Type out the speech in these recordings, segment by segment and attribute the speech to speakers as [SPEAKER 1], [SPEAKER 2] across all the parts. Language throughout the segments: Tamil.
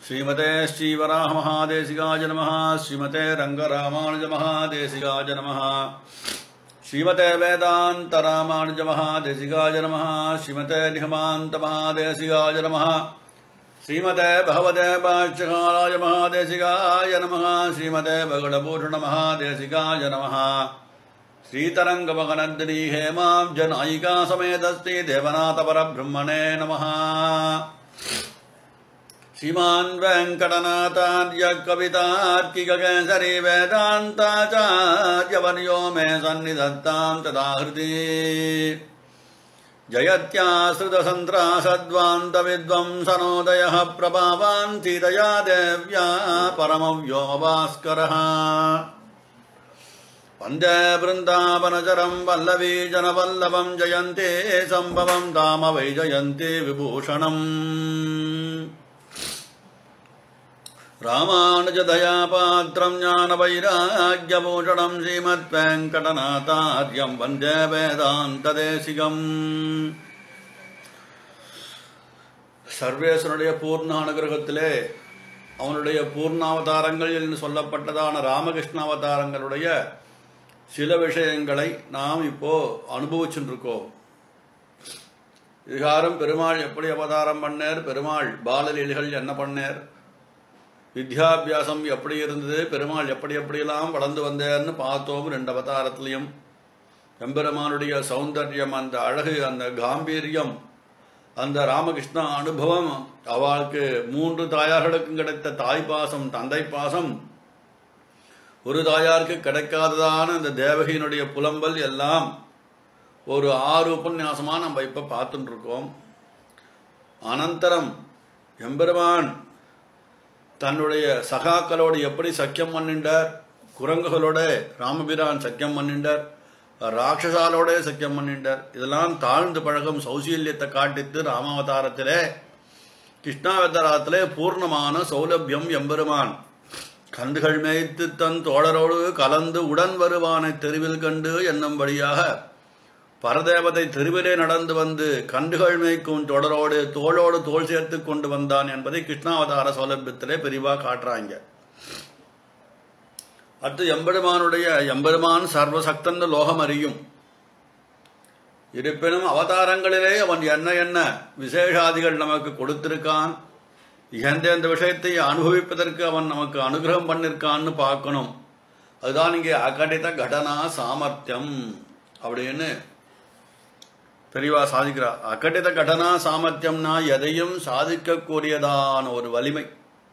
[SPEAKER 1] श्रीमते श्रीवराहमहादेशिकाय नमः श्रीमते रङ्गरामानुजमहादेशिकाय नमः श्रीमते वेदान्तरामानुजमहादेशिकाय नमः श्रीमते निहमान्तमहादेशिकाय नमः श्रीमते भगवते पाच्यकालाय महादेशिकाय नमः श्रीमते भगडभूषणमहादेशिकाय नमः श्रीतरङ्गमगनन्दिनी हेमां जनायिका समेतस्ति देवनाथपरब्रह्मणे नमः श्रीमान् वेङ्कटनाथार्य कवितार्किककेसरी वेदान्ताचार्यवर्यो मे सन्निधत्तां तदाहृति जयत्याश्रितसन्त्रासद्वान्तविद्वंसनोदयः प्रभावान् सीतया देव्या परमव्योमभास्करः वन्दे वृन्दावनचरं वल्लवी जनवल्लभं जयन्ते सम्भवं धाम वै जयन्ते विभूषणम् रामानुजदयापात्रं ज्ञानवैराग्यभूषणं श्रीमद्वेङ्कटनाथार्यं वन्दे வேதாந்ததேசிகம் சர்வேசனுடைய பூர்ண அனுகிரகத்திலே அவனுடைய பூர்ணாவதாரங்கள் என்று சொல்லப்பட்டதான ராமகிருஷ்ண அவதாரங்களுடைய சில விஷயங்களை நாம் இப்போ அனுபவிச்சுட்டு இருக்கோம் இதுகாரம் பெருமாள் எப்படி அவதாரம் பண்ணார் பெருமாள் பாலலீலைகள் என்ன பண்ணார் வித்யாபியாசம் எப்படி இருந்தது பெருமாள் எப்படி எப்படியெல்லாம் வளர்ந்து வந்தார்னு பார்த்தோம் ரெண்டு அவதாரத்திலையும் எம்பெருமானுடைய சௌந்தர்யம் அந்த அழகு அந்த காம்பீரியம் அந்த ராமகிருஷ்ண அனுபவம் அவளுக்கு மூன்று தாயார்களுக்கும் கிடைத்த தாய் பாசம் தந்தை பாசம் ஒரு தாயாருக்கு கிடைக்காததான அந்த தேவகியினுடைய புலம்பல் எல்லாம் ஒரு ஆறு உபன்யாசமா நம்ம இப்ப பார்த்துட்டு இருக்கோம் அனந்தரம் எம்பெருமான் தன்னுடைய சகாக்களோடு எப்படி சக்கியம் பண்ணிண்டார் குரங்குகளோட ராமபிரான் சக்கியம் பண்ணிண்டார் ராட்சசாலோட சக்கியம் பண்ணிண்டார் இதெல்லாம் தாழ்ந்து பழகும் சௌசீல்யத்தை காட்டித்து ராமாவதாரத்திலே கிருஷ்ணாவதாரத்திலே பூர்ணமான சௌலபியம் எம்பெருமான் கந்துகள் மேய்த்து தன் தோழரோடு கலந்து உடன் வருவானை தெருவில் கண்டு என்னும்படியாக பரதேவதை தெருவிலே நடந்து வந்து கண்டுகள் மேய்க்கும் தொடரோடு தோளோடு தோல் சேர்த்து கொண்டு வந்தான் என்பதை கிருஷ்ணாவதார சௌலபியத்திலே பெரிவா காட்டுறாங்க அடுத்து எம்பெருமானுடைய எம்பெருமான் சர்வசக்தன் லோகம் அறியும் இருப்பினும் அவதாரங்களிலே அவன் என்ன என்ன விசேஷாதிகள் நமக்கு கொடுத்திருக்கான் எந்தெந்த விஷயத்தை அனுபவிப்பதற்கு அவன் நமக்கு அனுகிரகம் பண்ணிருக்கான்னு பார்க்கணும் அதுதான் இங்கே அகடித கடனா சாமர்த்தியம் அப்படின்னு பெரியவா சாதிக்கிறார் அகடித கடனா சாமர்த்தியம்னா எதையும் சாதிக்கக்கூடியதான ஒரு வலிமை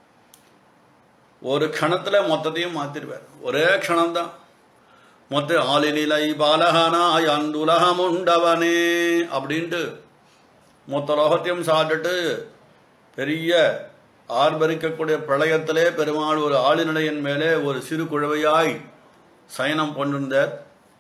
[SPEAKER 1] ஒரு க்ஷணத்துல மொத்தத்தையும் மாத்திருவார் ஒரே க்ஷணம்தான் மொத்த ஆளினிலை பாலகனாய் அந்துலகம் உண்டவனே அப்படின்ட்டு மொத்த லோகத்தையும் சாப்பிட்டுட்டு பெரிய ஆர்ப்பரிக்கக்கூடிய பிரளயத்திலே பெருமாள் ஒரு ஆளிநிலையின் மேலே ஒரு சிறு குழவையாய் சயனம் கொண்டிருந்தார்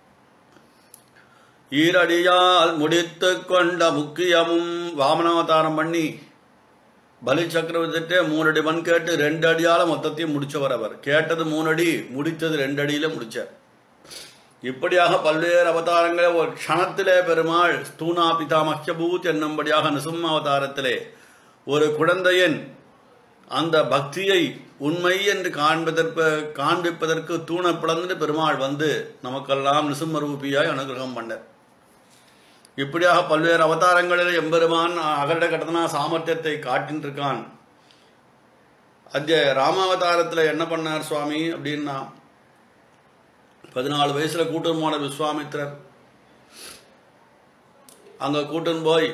[SPEAKER 1] ஈரடியால் முடித்து கொண்ட முக்கியமும் வாமனாவதாரம் பண்ணி பலி சக்கரவர்த்திட்டே மூணு அடி மண் கேட்டு ரெண்டு அடியால மொத்தத்தையும் முடிச்சவர் அவர் கேட்டது மூணு அடி முடித்தது ரெண்டு அடியில முடிச்சார் இப்படியாக பல்வேறு அவதாரங்களே ஒரு க்ஷணத்திலே பெருமாள் ஸ்தூனா பிதா மக்கியபூத் என்னும்படியாக நிசும்ம அவதாரத்திலே ஒரு குழந்தையின் அந்த பக்தியை உண்மை என்று காண்பதற்கு காண்பிப்பதற்கு தூண பிளந்து பெருமாள் வந்து நமக்கெல்லாம் நிசும்ம ரூபியாய் அனுகிரகம் பண்ணார் இப்படியாக பல்வேறு அவதாரங்களில் எம்பெருமான் அகண்ட கடத்தனா சாமர்த்தியத்தை காட்டின்றிருக்கான் அத்திய ராமாவதாரத்தில் என்ன பண்ணார் சுவாமி அப்படின்னா பதினாலு வயசுல கூட்டன் போன விஸ்வாமித்திரர் அங்க கூட்டன் போய்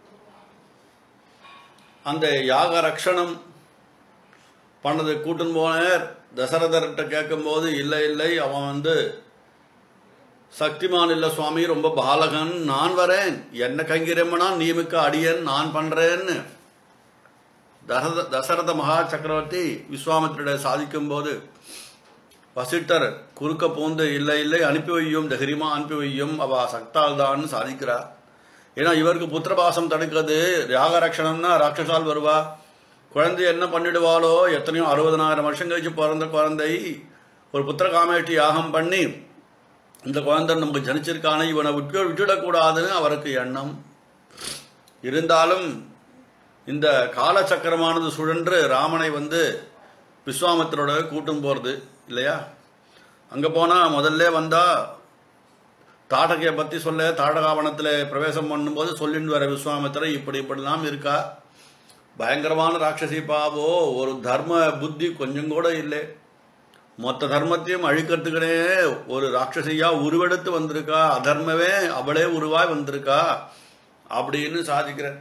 [SPEAKER 1] அந்த யாக ரக்ஷணம் பண்ணது கூட்டன் போனார் தசரதர்கிட்ட கேட்கும்போது இல்லை இல்லை அவன் வந்து சக்திமான் இல்ல சுவாமி ரொம்ப பாலகன் நான் வரேன் என்ன கங்கிரமனா நீமிக்க அடியன் நான் பண்றேன்னு தசரத தசரத மகா சக்கரவர்த்தி விஸ்வாமித்திர சாதிக்கும் போது வசிட்டர் குறுக்க பூந்து இல்லை இல்லை அனுப்பி வையும் தகிரிமா அனுப்பி வையும் அவ சக்தால் தான் சாதிக்கிறார் ஏன்னா இவருக்கு புத்திரபாசம் தடுக்கிறது யாகரக்ஷணம்னா ராட்சசால் வருவா குழந்தை என்ன பண்ணிடுவாளோ எத்தனையோ அறுபதனாயிரம் வருஷம் கழிச்சு பிறந்த குழந்தை ஒரு புத்திர காமேட்டி யாகம் பண்ணி இந்த குழந்தை நமக்கு ஜனிச்சிருக்கான இவனை விட்டு விட்டுடக்கூடாதுன்னு அவருக்கு எண்ணம் இருந்தாலும் இந்த காலச்சக்கரமானது சுழன்று ராமனை வந்து விஸ்வாமித்திரோட கூட்டும் போகிறது இல்லையா அங்கே போனால் முதல்ல வந்தால் தாடகையை பற்றி சொல்ல தாடகாவனத்தில் பிரவேசம் பண்ணும்போது சொல்லிட்டு வர விஸ்வாமித்திரர் இப்படி இப்படிலாம் இருக்கா பயங்கரமான ராட்சசி பாவோ ஒரு தர்ம புத்தி கொஞ்சம் கூட இல்லை மொத்த தர்மத்தையும் அழிக்கிறதுக்குனே ஒரு ராட்சசியா உருவெடுத்து வந்திருக்கா அதர்மவே அவளே உருவாய் வந்திருக்கா அப்படின்னு சாதிக்கிறேன்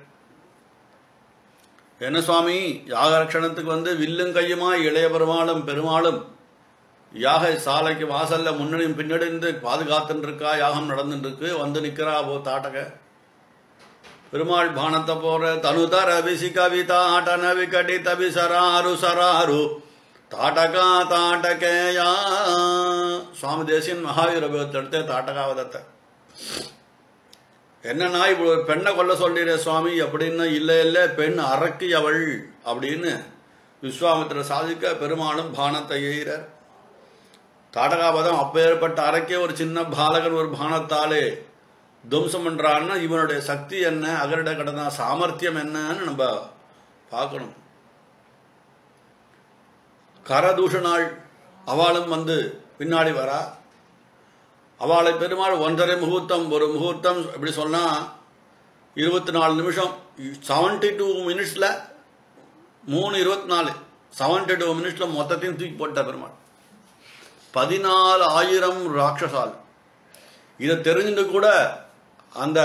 [SPEAKER 1] என்ன சுவாமி யாக ரட்சணத்துக்கு வந்து வில்லும் கையுமா இளைய பெருமாளும் பெருமாளும் யாக சாலைக்கு வாசல்ல முன்னணியும் பின்னடிந்து பாதுகாத்துன்னு இருக்கா யாகம் நடந்துட்டு இருக்கு வந்து நிக்கிறா போ தாட்டக பெருமாள் பானத்தை போற தனுதர விசி கவிதா ஆட்டன விகடி தபி சராரு சராரு தாட்டகா தாட்டகேயா சுவாமி தேசியன் மகாவீர எடுத்தே தாட்டகாவதத்தை என்னன்னா இப்படி ஒரு பெண்ணை கொல்ல சொல்றீரே சுவாமி அப்படின்னு இல்லை இல்லை பெண் அரக்கி அவள் அப்படின்னு விஸ்வாமித்திர சாதிக்க பெருமாளும் பானத்தை எய்கிறார் தாடகாபதம் அப்பேற்பட்ட அரக்கே ஒரு சின்ன பாலகன் ஒரு பானத்தாலே துவம்சம் பண்றான்னா இவனுடைய சக்தி என்ன அகரிட கடனா சாமர்த்தியம் என்னன்னு நம்ம பார்க்கணும் கரதூஷணாள் அவளும் வந்து பின்னாடி வரா அவளை பெருமாள் ஒன்றரை முகூர்த்தம் ஒரு முகூர்த்தம் இப்படி சொன்னா இருபத்தி நாலு நிமிஷம் செவன்டி டூ மினிட்ஸில் மூணு இருபத்தி நாலு செவன்டி டூ மினிட்ஸில் மொத்தத்தையும் தூக்கி போட்ட பெருமாள் பதினாலு ஆயிரம் ராட்சசால் இதை தெரிஞ்சுட்டு கூட அந்த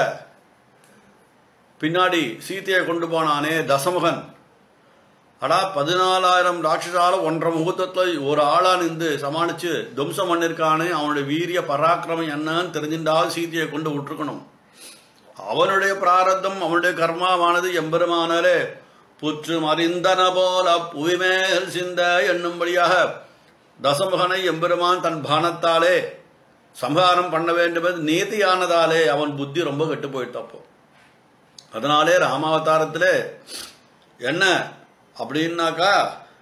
[SPEAKER 1] பின்னாடி சீத்தையை கொண்டு போனானே தசமுகன் அடா பதினாலாயிரம் ராட்சசால ஒன்றரை முகூர்த்தத்தில் ஒரு ஆளா நின்று சமாளிச்சு துவம்சம் பண்ணிருக்கானே அவனுடைய வீரிய பராக்கிரமம் என்னன்னு தெரிஞ்சிருந்தால் சீதையை கொண்டு விட்டுருக்கணும் அவனுடைய பிராரத்தம் அவனுடைய கர்மாவானது எம்பெருமானாலே புற்று மறிந்தன போல புவிமேல் சிந்த என்னும்படியாக தசமுகனை எம்பெருமான் தன் பானத்தாலே சம்ஹாரம் பண்ண வேண்டும் என்று நீதியானதாலே அவன் புத்தி ரொம்ப கெட்டு போயிட்டப்போ அதனாலே ராமாவதாரத்திலே என்ன அப்படின்னாக்கா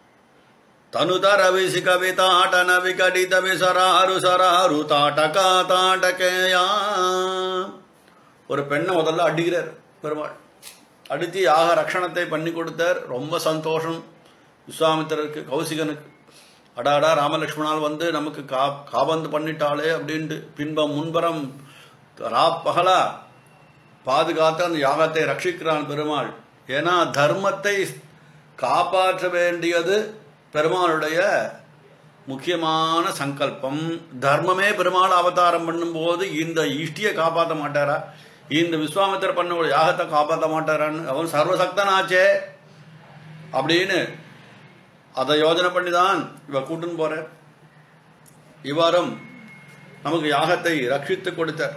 [SPEAKER 1] தனுதர விசி கவிதாட்டன விகடித விசராரு சராரு தாட்டகா தாட்டகேயா ஒரு பெண்ணை முதல்ல அடிக்கிறார் பெருமாள் அடித்து யாக ரக்ஷணத்தை பண்ணி கொடுத்தார் ரொம்ப சந்தோஷம் விஸ்வாமித்திரருக்கு கௌசிகனுக்கு அடாடா ராமலக்ஷ்மணால் வந்து நமக்கு கா காபந்து பண்ணிட்டாளே அப்படின்ட்டு பின்பம் முன்பரம் ரா பகலா பாதுகாத்து அந்த யாகத்தை ரட்சிக்கிறான் பெருமாள் ஏன்னா தர்மத்தை காப்பாற்ற வேண்டியது பெருமாளுடைய முக்கியமான சங்கல்பம் தர்மமே பெருமாள் அவதாரம் பண்ணும்போது இந்த இஷ்டியை காப்பாற்ற மாட்டாரா இந்த விஸ்வாமித்திர பண்ண ஒரு யாகத்தை காப்பாற்ற மாட்டாரான்னு அவன் சர்வசக்தனாச்சே அப்படின்னு அதை யோஜனை பண்ணி தான் இவ கூட்டுன்னு போற இவ்வாறும் நமக்கு யாகத்தை ரட்சித்து கொடுத்தார்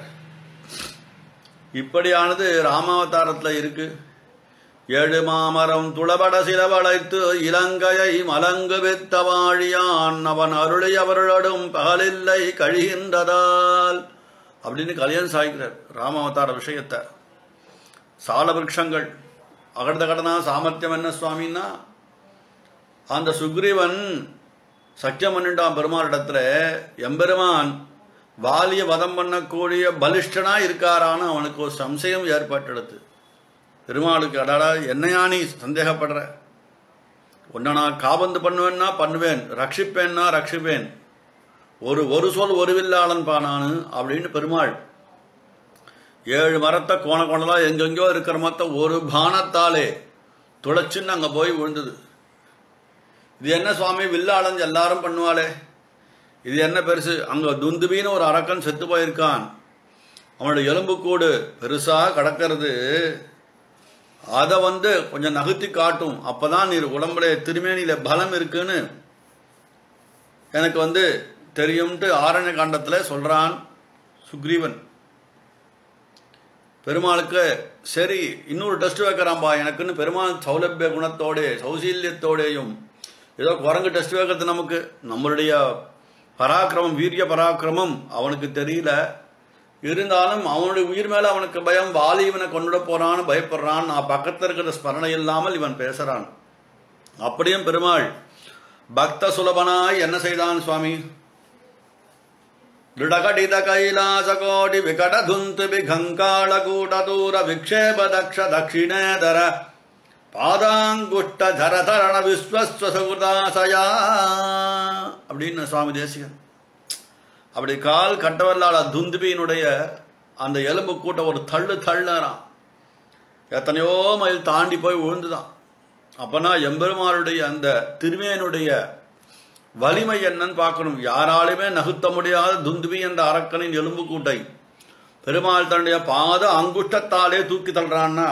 [SPEAKER 1] இப்படியானது ராமாவதாரத்தில் இருக்கு ஏழு மாமரம் துளபட சிலவளைத்து இலங்கையை மலங்கு வித்த வாழியான் அவன் அருளை அவர்களோடும் பகலில்லை கழிகின்றதால் அப்படின்னு கல்யாணம் சாய்க்கிறார் ராமாவதார விஷயத்தை சால விருட்சங்கள் அகர்த கடனா சாமர்த்தியம் என்ன சுவாமின்னா அந்த சுக்ரீவன் சத்தியம் பண்ணிட்டான் பெருமாளிடத்துல எம்பெருமான் வாலிய வதம் பண்ணக்கூடிய பலிஷ்டனா இருக்காரான்னு அவனுக்கு ஒரு சம்சயம் ஏற்பட்டெடுத்து பெருமாளுக்கு அடாடா என்னையா நீ சந்தேகப்படுற உன்னை நான் காபந்து பண்ணுவேன்னா பண்ணுவேன் ரட்சிப்பேன்னா ரட்சிப்பேன் ஒரு ஒரு சொல் ஒரு வில்லாளன் பானானு அப்படின்னு பெருமாள் ஏழு மரத்தை கோண கோணலா எங்கெங்கோ இருக்கிற மரத்தை ஒரு பானத்தாலே துளைச்சுன்னு அங்கே போய் விழுந்தது இது என்ன சுவாமி வில்லாளன் எல்லாரும் பண்ணுவாளே இது என்ன பெருசு அங்கே துந்துபின்னு ஒரு அரக்கன் செத்து போயிருக்கான் அவனுடைய எலும்புக்கூடு பெருசாக கிடக்கிறது அதை வந்து கொஞ்சம் நகர்த்தி காட்டும் அப்பதான் நீ உடம்புல திருமேனியில பலம் இருக்குன்னு எனக்கு வந்து தெரியும்ட்டு ஆரண்ய காண்டத்தில் சொல்றான் சுக்ரீவன் பெருமாளுக்கு சரி இன்னொரு டெஸ்ட் வைக்கிறான்பா எனக்குன்னு பெருமாள் சௌலபிய குணத்தோட சௌசீல்யத்தோடையும் ஏதோ குரங்கு டெஸ்ட் வைக்கிறது நமக்கு நம்மளுடைய பராக்கிரமம் வீரிய பராக்கிரமம் அவனுக்கு தெரியல இருந்தாலும் அவனுடைய உயிர் மேல அவனுக்கு பயம் வாலி இவனை கொண்டுட போறான்னு பயப்படுறான் நான் பக்கத்தில் இருக்கிற ஸ்மரணை இல்லாமல் இவன் பேசுறான் அப்படியும் பெருமாள் பக்த சுலபனாய் என்ன செய்தான் சுவாமி ದೃಢಕಟಿತ ಕೈಲಾಸಕೋಟಿ ವಿಕಟ ಧುಂತು ವಿಘಂಕಾಳ ಕೂಟ ದೂರ ವಿಕ್ಷೇಪ ದಕ್ಷ ದಕ್ಷಿಣೇತರ பாதாங்குஷ்ட தரதரண விஸ்வஸ்வசகுதாசயா அப்படின்னு சுவாமி தேசிகன் அப்படி கால் கட்டவல்லால துந்துபியினுடைய அந்த எலும்பு கூட்ட ஒரு தள்ளு தள்ளுறான் எத்தனையோ மைல் தாண்டி போய் விழுந்துதான் அப்பனா எம்பெருமானுடைய அந்த திருமேனுடைய வலிமை என்னன்னு பார்க்கணும் யாராலுமே நகுத்த முடியாத துந்துபி என்ற அரக்கனின் எலும்பு கூட்டை பெருமாள் தன்னுடைய பாத அங்குஷ்டத்தாலே தூக்கி தள்ளுறான்னா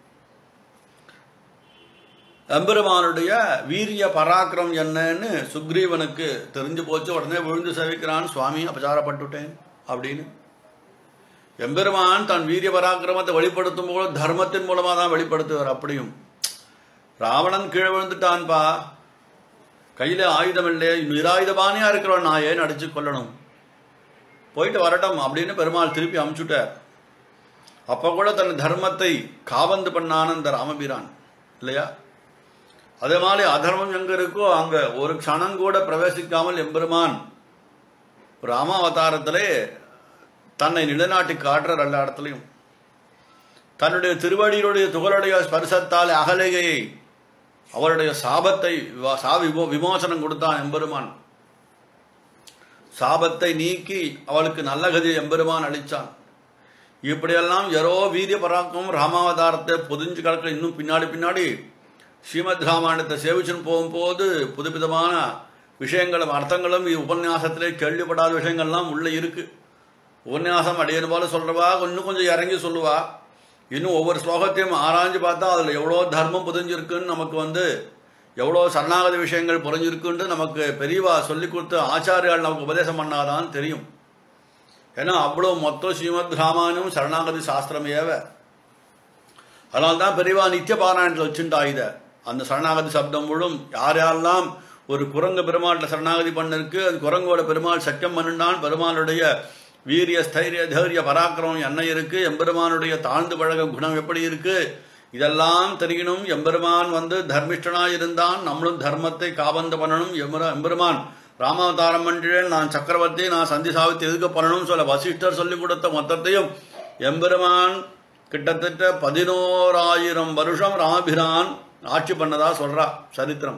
[SPEAKER 1] எம்பெருமானுடைய வீரிய பராக்கிரம் என்னன்னு சுக்ரீவனுக்கு தெரிஞ்சு போச்சு உடனே விழுந்து சேவிக்கிறான் சுவாமி அபச்சாரப்பட்டுட்டேன் அப்படின்னு எம்பெருமான் தன் வீரிய பராக்கிரமத்தை வெளிப்படுத்தும் போது தர்மத்தின் மூலமாக தான் வெளிப்படுத்துவார் அப்படியும் ராவணன் கீழே விழுந்துட்டான்பா கையில ஆயுதம் இல்லை நிராயுதபானியா இருக்கிறவன் நான் ஏன் அடிச்சு கொள்ளணும் போயிட்டு வரட்டும் அப்படின்னு பெருமாள் திருப்பி அமுச்சுட்டார் அப்ப கூட தன் தர்மத்தை காவந்து பண்ணான இந்த ராமபிரான் இல்லையா அதே மாதிரி அதர்மம் எங்க இருக்கோ அங்க ஒரு க்ஷணம் கூட பிரவேசிக்காமல் எம்பெருமான் ராமாவதாரத்திலே தன்னை நிலைநாட்டி காட்டுறார் எல்லா இடத்துலையும் தன்னுடைய திருவடியினுடைய துகளுடைய ஸ்பர்சத்தால் அகலையை அவருடைய சாபத்தை வ- சா விமோ விமோசனம் கொடுத்தான் எம்பெருமான் சாபத்தை நீக்கி அவளுக்கு நல்ல கதியை எம்பெருமான் அளித்தான் இப்படியெல்லாம் எரோ வீரிய பராக்கிரமம் ராமாவதாரத்தை பொதிஞ்சு கிடக்க இன்னும் பின்னாடி பின்னாடி ஸ்ரீமத் ராமாயணத்தை சேவிச்சுன்னு போகும்போது புதுவிதமான விஷயங்களும் அர்த்தங்களும் உபன்யாசத்திலே கேள்விப்படாத விஷயங்கள்லாம் உள்ளே இருக்கு உபன்யாசம் அடியன் போல சொல்றவா இன்னும் கொஞ்சம் இறங்கி சொல்லுவா இன்னும் ஒவ்வொரு ஸ்லோகத்தையும் ஆராய்ஞ்சு பார்த்தா அதில் எவ்வளோ தர்மம் புதிஞ்சிருக்குன்னு நமக்கு வந்து எவ்வளோ சரணாகதி விஷயங்கள் புரிஞ்சிருக்குன்னு நமக்கு பெரியவா சொல்லி கொடுத்த ஆச்சாரியால் நமக்கு உபதேசம் பண்ணாதான் தெரியும் ஏன்னா அவ்வளோ மொத்தம் ஸ்ரீமத் ராமாயணம் சரணாகதி சாஸ்திரம் ஏவ அதனால தான் பெரியவா நித்திய பாராயணத்தில் வச்சுட்டா இதை அந்த சரணாகதி சப்தம் முழும் யார் யாரெல்லாம் ஒரு குரங்கு பெருமாள்கிட்ட சரணாகதி பண்ணிருக்கு அது குரங்கோட பெருமாள் சத்தியம் பண்ணினான் பெருமாளுடைய வீரிய ஸ்தைரிய தைரிய பராக்கிரமம் என்ன இருக்கு எம்பெருமானுடைய தாழ்ந்து பழக குணம் எப்படி இருக்கு இதெல்லாம் தெரியணும் எம்பெருமான் வந்து தர்மிஷ்டனா இருந்தான் நம்மளும் தர்மத்தை காபந்து பண்ணணும் எம்பெரு எம்பெருமான் ராமாவதாரம் பண்றேன் நான் சக்கரவர்த்தி நான் சந்தி சாவித்து எதுக்கு பண்ணணும் சொல்ல வசிஷ்டர் சொல்லி கொடுத்த மொத்தத்தையும் எம்பெருமான் கிட்டத்தட்ட பதினோராயிரம் வருஷம் ராமபிரான் ஆட்சி பண்ணதா சொல்றா சரித்திரம்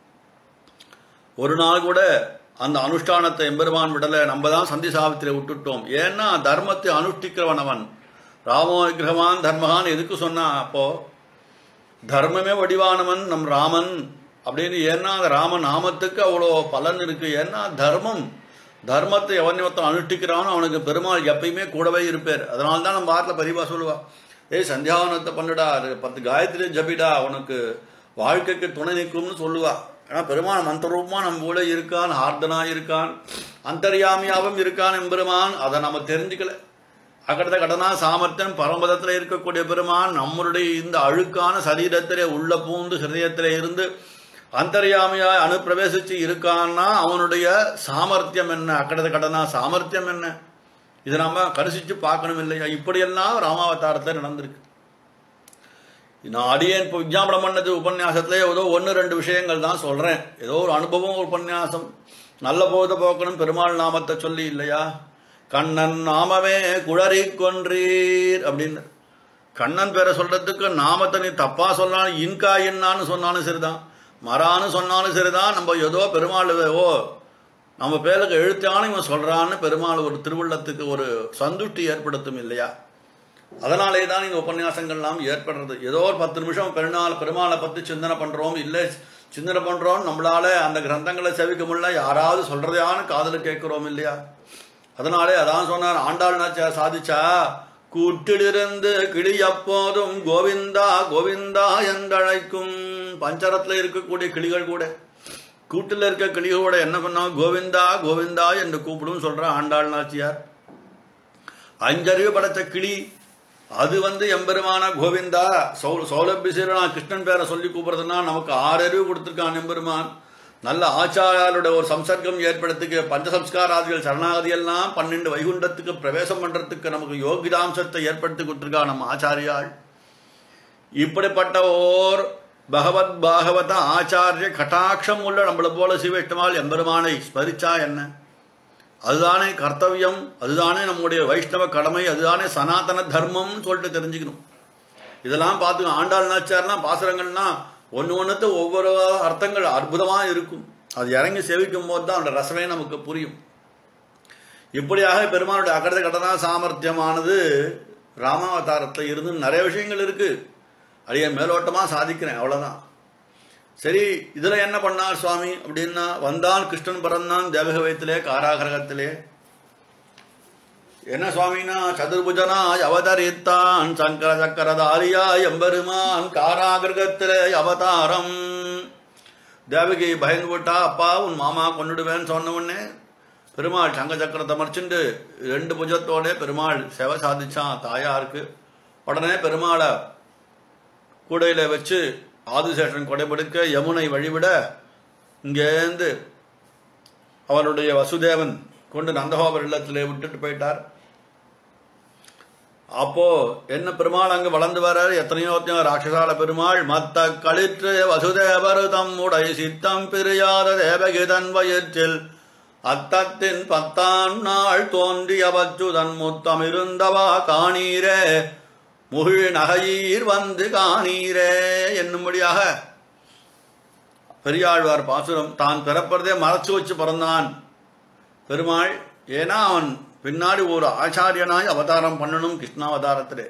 [SPEAKER 1] ஒரு நாள் கூட அந்த அனுஷ்டானத்தை எம்பெருமான் விடல நம்ம தான் சந்தி சாவித்திரை விட்டுட்டோம் ஏன்னா தர்மத்தை அனுஷ்டிக்கிறவன் அவன் ராமோ விக்கிரகவான் தர்மகான் எதுக்கு சொன்னான் அப்போ தர்மமே வடிவானவன் நம் ராமன் அப்படின்னு ஏன்னா அந்த ராம நாமத்துக்கு அவ்வளோ பலன் இருக்கு ஏன்னா தர்மம் தர்மத்தை எவன் ஒருத்தன் அனுஷ்டிக்கிறானோ அவனுக்கு பெருமாள் எப்பயுமே கூடவே இருப்பார் அதனால தான் நம்ம வாரத்தில் பதிவா சொல்லுவா ஏய் சந்தியாவனத்தை பண்ணுடா அது பத்து காயத்ரி ஜபிடா உனக்கு வாழ்க்கைக்கு துணை நிற்கும்னு சொல்லுவா ஏன்னா பெருமான் மந்திரூபமா நம்ம கூட இருக்கான் ஆர்தனா இருக்கான் அந்தர்யாமியாவும் இருக்கான் எம்பெருமான் அதை நம்ம தெரிஞ்சுக்கல அக்கடத்த கடனா சாமர்த்தியம் பரமதத்தில் இருக்கக்கூடிய பெருமான் நம்மளுடைய இந்த அழுக்கான சரீரத்திலே உள்ள பூந்து ஹிருதயத்திலே இருந்து அந்தர்யாமியாய் அனுப்பிரவேசிச்சு இருக்கான்னா அவனுடைய சாமர்த்தியம் என்ன அக்கடத்த கடனா சாமர்த்தியம் என்ன இதை நம்ம கரிசிச்சு பார்க்கணும் இல்லையா இப்படியெல்லாம் ராமாவதாரத்தில் நடந்திருக்கு நான் அடியேன் இப்போ விஜாபனம் பண்ணது உபன்யாசத்துல ஏதோ ஒன்று ரெண்டு விஷயங்கள் தான் சொல்றேன் ஏதோ ஒரு அனுபவம் ஒரு உபன்யாசம் நல்ல போத போக்கணும் பெருமாள் நாமத்தை சொல்லி இல்லையா கண்ணன் நாமமே குழறி கொன்றீர் அப்படின்னு கண்ணன் பேரை சொல்றதுக்கு நாமத்தை நீ தப்பா சொன்னாலும் இன்கா என்னான்னு சொன்னாலும் சரிதான் மரான்னு சொன்னாலும் சரிதான் நம்ம ஏதோ பெருமாள் ஓ நம்ம பேருக்கு எழுத்தான இவன் சொல்றான்னு பெருமாள் ஒரு திருவுள்ளத்துக்கு ஒரு சந்துஷ்டி ஏற்படுத்தும் இல்லையா அதனாலே தான் இந்த உபன்யாசங்கள்லாம் ஏற்படுறது ஏதோ ஒரு பத்து நிமிஷம் பெருநாள் பெருமாளை பற்றி சிந்தனை பண்றோம் இல்லை சிந்தனை பண்றோம் நம்மளால அந்த கிரந்தங்களை செவிக்க முடியல யாராவது சொல்றதையான காதல கேட்கிறோம் இல்லையா அதனாலே அதான் சொன்னார் ஆண்டாள் நாச்சியார் சாதிச்சா கூட்டிலிருந்து கிளி எப்போதும் கோவிந்தா கோவிந்தா என்றழைக்கும் பஞ்சரத்தில் இருக்கக்கூடிய கிளிகள் கூட கூட்டில் இருக்க கிளிகளோட என்ன பண்ணா கோவிந்தா கோவிந்தா என்று கூப்பிடும் சொல்ற ஆண்டாள் நாச்சியார் அஞ்சறிவு படைத்த கிளி அது வந்து எம்பெருமான கோவிந்தா சௌ சௌலபிசீரனா கிருஷ்ணன் பேரை சொல்லி கூப்பிடுறதுன்னா நமக்கு ஆறு அறிவு கொடுத்துருக்கான் எம்பெருமான் நல்ல ஆச்சாரியாரோட ஒரு சம்சர்க்கம் ஏற்படுறதுக்கு பஞ்சசம்ஸ்காராதிகள் சரணாகதி எல்லாம் பன்னெண்டு வைகுண்டத்துக்கு பிரவேசம் பண்றதுக்கு நமக்கு யோகிதாம்சத்தை ஏற்படுத்தி கொடுத்துருக்கா நம்ம ஆச்சாரியாள் இப்படிப்பட்ட ஓர் பகவத் பாகவத ஆச்சாரிய கட்டாட்சம் உள்ள நம்மளை போல சிவஷ்டமால் எம்பெருமானை ஸ்மரிச்சா என்ன அதுதானே கர்த்தவியம் அதுதானே நம்முடைய வைஷ்ணவ கடமை அதுதானே சனாதன தர்மம்னு சொல்லிட்டு தெரிஞ்சுக்கணும் இதெல்லாம் பார்த்து ஆண்டாள் நாச்சார்லாம் பாசுரங்கள்லாம் ஒன்று ஒன்றுத்து ஒவ்வொரு அர்த்தங்கள் அற்புதமாக இருக்கும் அது இறங்கி செவிக்கும் போது தான் அந்த ரசமே நமக்கு புரியும் இப்படியாக பெருமானுடைய அகர்த கடனா சாமர்த்தியமானது ராமாவதாரத்தில் இருந்து நிறைய விஷயங்கள் இருக்கு அதைய மேலோட்டமாக சாதிக்கிறேன் அவ்வளோதான் சரி இதில் என்ன பண்ணார் சுவாமி அப்படின்னா வந்தான் கிருஷ்ணன் பிறந்தான் தேவகவயத்திலே காராகிரகத்திலே என்ன சுவாமினா சதுர்புஜனாய் அவதரித்தான் சங்கர சக்கரதாரியாய் எம்பெருமான் காராகிரகத்திலே அவதாரம் தேவகி பயந்து விட்டா அப்பா உன் மாமா கொண்டுடுவேன்னு சொன்ன உடனே பெருமாள் சங்க சக்கரத்தை மறைச்சுண்டு ரெண்டு புஜத்தோட பெருமாள் சேவை சாதிச்சான் தாயாருக்கு உடனே பெருமாளை கூடையில வச்சு ஆதிசேஷன் கொடைபடுக்க யமுனை வழிவிட இங்கேருந்து அவருடைய வசுதேவன் கொண்டு நந்தகோபர் இல்லத்திலே விட்டுட்டு போயிட்டார் அப்போ என்ன பெருமாள் அங்க வளர்ந்து வர்றாரு எத்தனையோ எத்தனையோ ராட்சசால பெருமாள் மத்த களிற்று வசுதேவர் தம்முடைய சித்தம் பிரியாத தேவகிதன் வயிற்றில் அத்தத்தின் பத்தாம் நாள் தோன்றிய பச்சுதன் முத்தம் இருந்தவா காணீரே முகிழ் நகையீர் வந்து காணீரே என்னும்படியாக பெரியாழ்வார் பாசுரம் தான் பிறப்பறதே மறைச்சு வச்சு பிறந்தான் பெருமாள் ஏன்னா அவன் பின்னாடி ஒரு ஆச்சாரியனாய் அவதாரம் பண்ணணும் கிருஷ்ணாவதாரத்திலே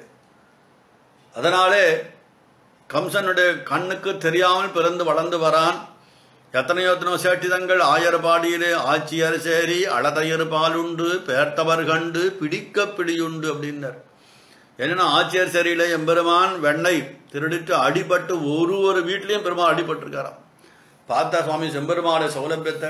[SPEAKER 1] அதனாலே கம்சனுடைய கண்ணுக்கு தெரியாமல் பிறந்து வளர்ந்து வரான் எத்தனையோ எத்தனையோ சேட்டிதங்கள் ஆயர்பாடியிலே ஆட்சியர் சேரி அளதையர் பாலுண்டு பேர்த்தவர் கண்டு பிடிக்க பிடியுண்டு அப்படின்னார் என்னன்னா ஆட்சியர் சேரியில எம்பெருமான் வெண்ணெய் திருடிட்டு அடிபட்டு ஒரு ஒரு வீட்லயும் பெருமாள் அடிபட்டிருக்காராம் பார்த்தா சுவாமி செம்பெருமாளுடைய சௌலபியத்தை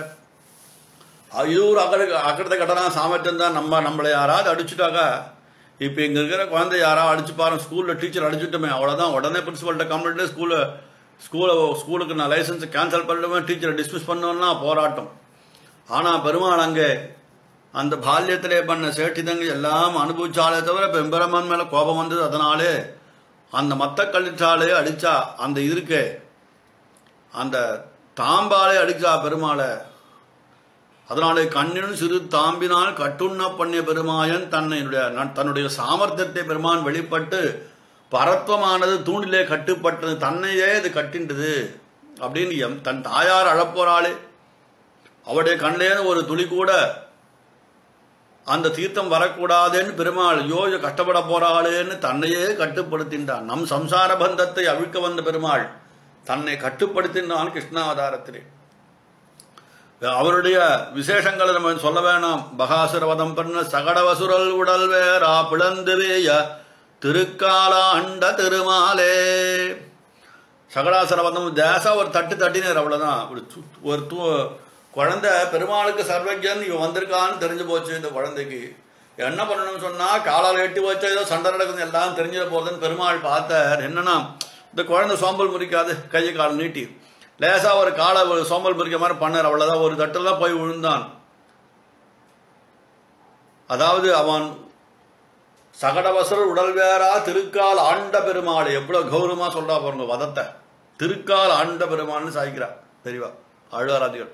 [SPEAKER 1] ஐயூர் அக்கட அக்கடத்தை கட்டலாம் சாமர்த்தியம் தான் நம்ம நம்மளை யாராவது அடிச்சுட்டாக்கா இப்போ இங்கே இருக்கிற குழந்தை யாராவது அடிச்சு பாருங்க ஸ்கூலில் டீச்சர் அடிச்சுட்டோமே அவ்வளோதான் உடனே பிரின்சிபல்கிட்ட கம்ப்ளைண்ட் ஸ்கூலில் ஸ்கூலை ஸ்கூலுக்கு நான் லைசன்ஸை கேன்சல் பண்ணிடுவேன் டீச்சரை டிஸ்மிஸ் பண்ணோன்னா போராட்டம் ஆனால் பெருமாள் அங்கே அந்த பால்யத்திலே பண்ண சேட்டிதங்க எல்லாம் அனுபவிச்சாலே தவிர இப்போ எம்பெருமான் மேலே கோபம் வந்தது அதனாலே அந்த மத்த கழிச்சாலே அடிச்சா அந்த இருக்கே அந்த தாம்பாலே அடிச்சா பெருமாளை அதனாலே கண்ணினும் சிறு தாம்பினால் கட்டுண்ண பண்ணிய பெருமாயன் தன்னுடைய தன்னுடைய சாமர்த்தியத்தை பெருமான் வெளிப்பட்டு பரத்வமானது தூண்டிலே கட்டுப்பட்டது தன்னையே இது கட்டின்றது அப்படின்னு எம் தன் தாயார் அழப்போறாளே அவருடைய கண்ணிலே ஒரு துளி கூட அந்த தீர்த்தம் வரக்கூடாதுன்னு பெருமாள் யோஜ கஷ்டப்பட போறாளேன்னு தன்னையே கட்டுப்படுத்தின்றான் நம் சம்சார பந்தத்தை அவிழ்க்க வந்த பெருமாள் தன்னை கட்டுப்படுத்தினான் கிருஷ்ணாவதாரத்திலே அவருடைய விசேஷங்களை நம்ம சொல்ல வேணாம் பகாசுரவதம் பண்ண சகடவசுரல் உடல் வேறா பிளந்துவேய திருக்காலாண்ட திருமாலே சகடாசுரவதம் தேசா ஒரு தட்டு தட்டினார் அவ்வளவுதான் ஒரு து- ஒரு தூ குழந்தை பெருமாளுக்கு சர்வஜன் இவன் வந்திருக்கான்னு தெரிஞ்சு போச்சு இந்த குழந்தைக்கு என்ன பண்ணணும்னு சொன்னா காலால் எட்டி வச்சா ஏதோ சண்டை நடக்குது எல்லாம் தெரிஞ்சிட போகுதுன்னு பெருமாள் பார்த்தார் என்னன்னா இந்த குழந்தை சோம்பல் முறிக்காது கையை கால் நீட்டி லேசா ஒரு காலை ஒரு சோம்பல் முறிக்க மாதிரி பண்ணார் அவ்வளவுதான் ஒரு தட்டில் தான் போய் விழுந்தான் அதாவது அவன் சகடவசர் உடல் வேறா திருக்கால் ஆண்ட பெருமாள் எவ்வளவு கௌரவமா சொல்றா பாருங்க வதத்தை திருக்கால் ஆண்ட பெருமாள்னு சாய்க்கிறா தெரியவா ஆழ்வாராதிகள்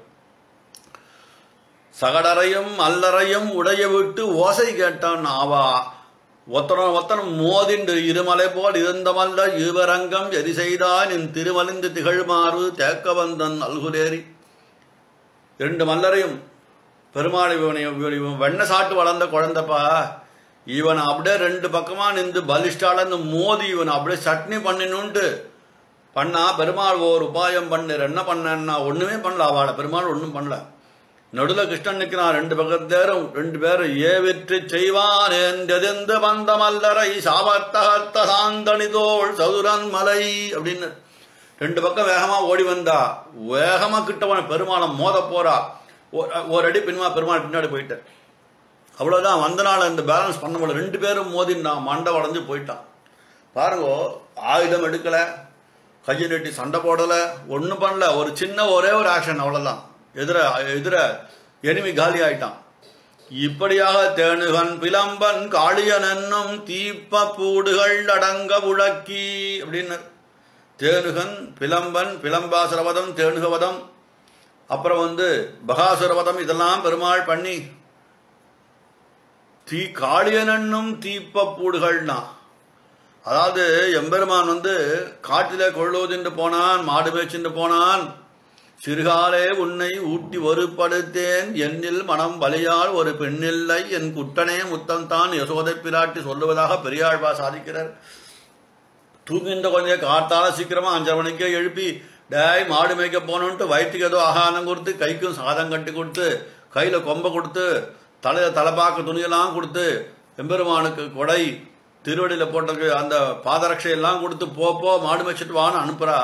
[SPEAKER 1] சகடரையும் அல்லறையும் உடைய விட்டு ஓசை கேட்டான் ஆவா ஒத்தனம் ஒத்தனம் மோதின்று இருமலை போல் இருந்தமல்ல ஈவரங்கம் எரி செய்தான் என் திருமலிந்து திகழ்மாறு தேக்க வந்தன் அல்குலேரி ரெண்டு மல்லரையும் பெருமாள் இவனை இவன் இவன் வெண்ண சாட்டு வளர்ந்த குழந்தைப்பா இவன் அப்படியே ரெண்டு பக்கமா நின்று பலிஷ்டால மோதி இவன் அப்படியே சட்னி பண்ணினுன்ட்டு பண்ணா பெருமாள் ஒரு உபாயம் பண்ணு என்ன பண்ணேன்னா ஒண்ணுமே பண்ணல அவளை பெருமாள் ஒண்ணும் பண்ணல நடுல கிருஷ்ணன் நிற்கிறான் ரெண்டு பக்கத்தேரும் ரெண்டு பேரும் ஏவிற்று செய்வான் என்றெந்த பந்தமல்லரை சாவத்தகத்த சாந்தனிதோள் சதுரன் மலை அப்படின்னு ரெண்டு பக்கம் வேகமா ஓடி வந்தா வேகமா கிட்டவன பெருமாளை மோத போறா ஒரு- ஒரு அடி பின்மா பெருமாள் பின்னாடி போயிட்டார் அவ்வளவுதான் வந்த நாள் இந்த பேலன்ஸ் பண்ண முடியல ரெண்டு பேரும் மோதினான் மண்டை உடஞ்சு போயிட்டான் பாருங்க ஆயுதம் எடுக்கல கையை நீட்டி சண்டை போடல ஒண்ணும் பண்ணல ஒரு சின்ன ஒரே ஒரு ஆக்ஷன் அவ்வளவுதான் எதிர எதிர எனிமி காலி ஆயிட்டான் இப்படியாக தேனுகன் பிலம்பன் காளியன் என்னும் தீப்ப பூடுகள் அடங்க உழக்கி அப்படின்னு தேனுகன் பிலம்பன் பிலம்பாசுரவதம் தேனுகவதம் அப்புறம் வந்து பகாசுரவதம் இதெல்லாம் பெருமாள் பண்ணி தீ காளியனன்னும் தீப்ப பூடுகள்னா அதாவது எம்பெருமான் வந்து காட்டிலே கொள்ளுவதென்று போனான் மாடு மேய்ச்சின்று போனான் சிறுகாலே உன்னை ஊட்டி ஒருப்படுத்தேன் என்னில் மனம் வலியால் ஒரு பெண்ணில்லை என் குட்டனே முத்தம் தான் யசோதை பிராட்டி சொல்லுவதாக பெரியாழ்வா சாதிக்கிறார் தூங்கின்ற கொஞ்சம் காத்தால சீக்கிரமா அஞ்சரை மணிக்கே எழுப்பி டேய் மாடு மேய்க்க போகணுன்ட்டு வயிற்றுக்கு ஏதோ ஆகாரம் கொடுத்து கைக்கும் சாதம் கட்டி கொடுத்து கையில கொம்பை கொடுத்து தலையில தலைப்பாக்க துணியெல்லாம் கொடுத்து எம்பெருமானுக்கு கொடை திருவடியில போட்டிருக்கு அந்த பாதரட்சை எல்லாம் கொடுத்து போ போ மாடு மேய்ச்சிட்டு வான்னு அனுப்புறா